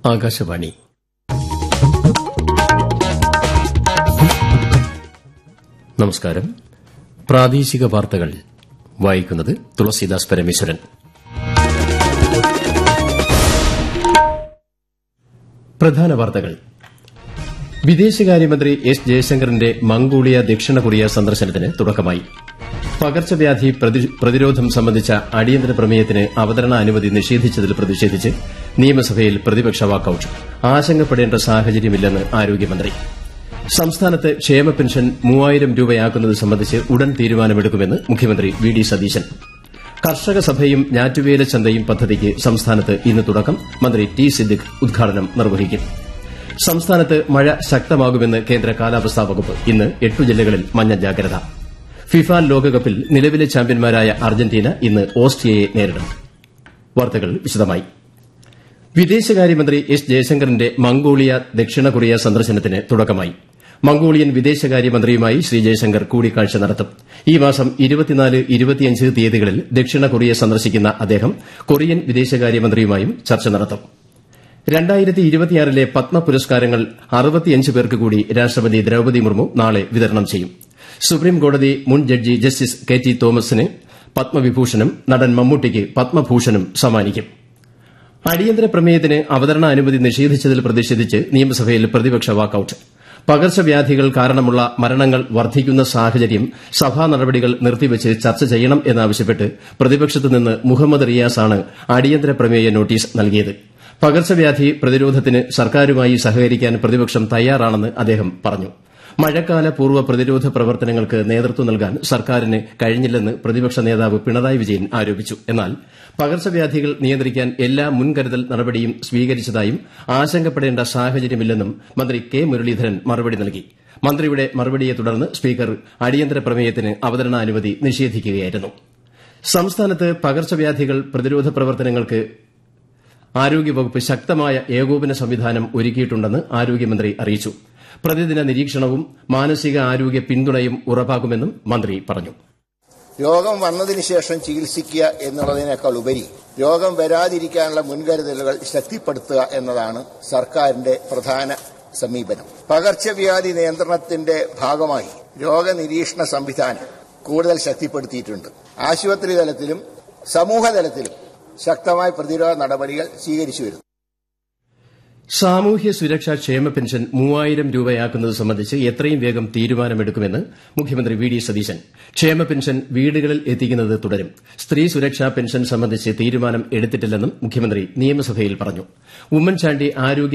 ആകാശവാണി നമസ്കാരം പ്രാദേശിക വാർത്തകൾ വായിക്കുന്നത് തുളസീദാസ് പരമേശ്വരൻ പ്രധാന വാർത്തകൾ വിദേശകാര്യമന്ത്രി എസ് ജയശങ്കറിന്റെ മംഗോളിയ ദക്ഷിണ കൊറിയ സന്ദർശനത്തിന് തുടക്കമായി പകർച്ചവ്യാധി പ്രതിരോധം സംബന്ധിച്ച അടിയന്തര പ്രമേയത്തിന് അവതരണ അനുമതി നിഷേധിച്ചതിൽ പ്രതിഷേധിച്ച് നിയമസഭയിൽ പ്രതിപക്ഷ വാക്കൌട്ട് ആശങ്കപ്പെടേണ്ട സാഹചര്യമില്ലെന്ന് ആരോഗ്യമന്ത്രി സംസ്ഥാനത്ത് ക്ഷേമ പെൻഷൻ മൂവായിരം രൂപയാക്കുന്നത് സംബന്ധിച്ച് ഉടൻ തീരുമാനമെടുക്കുമെന്ന് മുഖ്യമന്ത്രി വി ഡി സതീശൻ കർഷക സഭയും ഞാറ്റുവേല ചന്തയും പദ്ധതിക്ക് സംസ്ഥാനത്ത് ഇന്ന് തുടക്കം മന്ത്രി ടി സിദ്ദിഖ് ഉദ്ഘാടനം നിർവഹിക്കും സംസ്ഥാനത്ത് മഴ ശക്തമാകുമെന്ന് കേന്ദ്ര കാലാവസ്ഥാ വകുപ്പ് ഇന്ന് എട്ടു ജില്ലകളിൽ മഞ്ഞ ജാഗ്രത ഫിഫ ലോകകപ്പിൽ നിലവിലെ ചാമ്പ്യന്മാരായ അർജന്റീന ഇന്ന് ഓസ്ട്രിയയെ നേരിടും വാർത്തകൾ വിശദമായി വിദേശകാര്യമന്ത്രി എസ് ജയശങ്കറിന്റെ മംഗോളിയ ദക്ഷിണ കൊറിയ സന്ദർശനത്തിന് തുടക്കമായി മംഗോളിയൻ വിദേശകാര്യമന്ത്രിയുമായി ശ്രീ ജയശങ്കർ കൂടിക്കാഴ്ച നടത്തും ഈ മാസം തീയതികളിൽ ദക്ഷിണ കൊറിയ സന്ദർശിക്കുന്ന അദ്ദേഹം കൊറിയൻ വിദേശകാര്യമന്ത്രിയുമായും ചർച്ച നടത്തും ലെ പത്മ പുരസ്കാരങ്ങൾ പേർക്ക് കൂടി രാഷ്ട്രപതി ദ്രൌപതി മുർമു നാളെ വിതരണം ചെയ്യും സുപ്രീംകോടതി മുൻ ജഡ്ജി ജസ്റ്റിസ് കെ ടി തോമസിന് പത്മവിഭൂഷണും നടൻ മമ്മൂട്ടിക്ക് പത്മഭൂഷണും സമ്മാനിക്കും അടിയന്തര പ്രമേയത്തിന് അവതരണ അനുമതി നിഷേധിച്ചതിൽ പ്രതിഷേധിച്ച് നിയമസഭയിൽ പ്രതിപക്ഷ വാക്കൌട്ട് പകർച്ചവ്യാധികൾ കാരണമുള്ള മരണങ്ങൾ വർദ്ധിക്കുന്ന സാഹചര്യം സഭാ നടപടികൾ നിർത്തിവച്ച് ചർച്ച ചെയ്യണം എന്നാവശ്യപ്പെട്ട് പ്രതിപക്ഷത്തുനിന്ന് മുഹമ്മദ് റിയാസാണ് അടിയന്തര പ്രമേയ നോട്ടീസ് നൽകിയത് പകർച്ചവ്യാധി പ്രതിരോധത്തിന് സർക്കാരുമായി സഹകരിക്കാൻ പ്രതിപക്ഷം തയ്യാറാണെന്ന് അദ്ദേഹം പറഞ്ഞു മഴക്കാല പൂർവ്വ പ്രതിരോധ പ്രവർത്തനങ്ങൾക്ക് നേതൃത്വം നൽകാൻ സർക്കാരിന് കഴിഞ്ഞില്ലെന്ന് പ്രതിപക്ഷ നേതാവ് പിണറായി വിജയൻ ആരോപിച്ചു എന്നാൽ പകർച്ചവ്യാധികൾ നിയന്ത്രിക്കാൻ എല്ലാ മുൻകരുതൽ നടപടിയും സ്വീകരിച്ചതായും ആശങ്കപ്പെടേണ്ട സാഹചര്യമില്ലെന്നും മന്ത്രി കെ മുരളീധരൻ മറുപടി നൽകി മന്ത്രിയുടെ മറുപടിയെ തുടർന്ന് സ്പീക്കർ അടിയന്തര പ്രമേയത്തിന് അവതരണാനുമതി നിഷേധിക്കുകയായിരുന്നു സംസ്ഥാനത്ത് പകർച്ചവ്യാധികൾ പ്രതിരോധ പ്രവർത്തനങ്ങൾക്ക് ആരോഗ്യവകുപ്പ് ശക്തമായ ഏകോപന സംവിധാനം ഒരുക്കിയിട്ടുണ്ടെന്ന് ആരോഗ്യമന്ത്രി അറിയിച്ചു പ്രതിദിന നിരീക്ഷണവും മാനസിക ആരോഗ്യ പിന്തുണയും ഉറപ്പാക്കുമെന്നും മന്ത്രി പറഞ്ഞു രോഗം വന്നതിന് ശേഷം ചികിത്സിക്കുക എന്നുള്ളതിനേക്കാൾ ഉപരി രോഗം വരാതിരിക്കാനുള്ള മുൻകരുതലുകൾ ശക്തിപ്പെടുത്തുക എന്നതാണ് സർക്കാരിന്റെ പ്രധാന സമീപനം പകർച്ചവ്യാധി നിയന്ത്രണത്തിന്റെ ഭാഗമായി രോഗനിരീക്ഷണ സംവിധാനം കൂടുതൽ ശക്തിപ്പെടുത്തിയിട്ടുണ്ട് ആശുപത്രി തലത്തിലും സമൂഹതലത്തിലും ശക്തമായ പ്രതിരോധ നടപടികൾ സ്വീകരിച്ചു വരുന്നു സാമൂഹ്യ സുരക്ഷാ ക്ഷേമ പെൻഷൻ മൂവായിരം രൂപയാക്കുന്നത് സംബന്ധിച്ച് എത്രയും വേഗം തീരുമാനമെടുക്കുമെന്ന് മുഖ്യമന്ത്രി വി ഡി സതീശൻ ക്ഷേമ പെൻഷൻ വീടുകളിൽ എത്തിക്കുന്നത് തുടരും സ്ത്രീ സുരക്ഷാ പെൻഷൻ സംബന്ധിച്ച് തീരുമാനം എടുത്തിട്ടില്ലെന്നും മുഖ്യമന്ത്രി നിയമസഭയിൽ പറഞ്ഞു ഉമ്മൻചാണ്ടി ആരോഗ്യ